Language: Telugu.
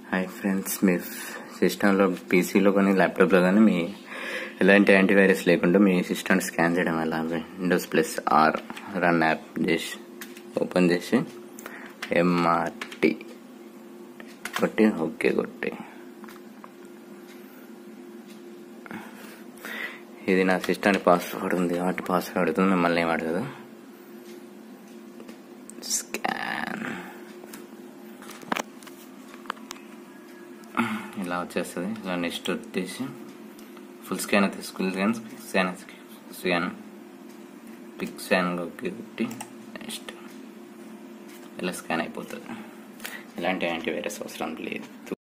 హాయ్ ఫ్రెండ్స్ మీ సిస్టంలో పీసీలో కానీ ల్యాప్టాప్లో కానీ మీ ఎలాంటి యాంటీవైరస్ లేకుండా మీ సిస్టమ్ స్కాన్ చేయడం ఎలా Windows plus R run app చేసి ఓపెన్ చేసి ఎంఆర్టీ కొట్టి ఓకే కొట్టి ఇది నా సిస్టానికి పాస్వర్డ్ ఉంది కాబట్టి పాస్వర్డ్ అడుగుతుంది మిమ్మల్ని ఏం అడగదు స్కాన్ ఇలా వచ్చేస్తుంది ఇలా నెక్స్ట్ వచ్చేసి ఫుల్ స్కాన్ అయితే full scan scan scan pick స్కాన్లోకి పెట్టి నెక్స్ట్ ఇలా స్కాన్ అయిపోతుంది ఎలాంటి యాంటీవైరస్ అవసరం లేదు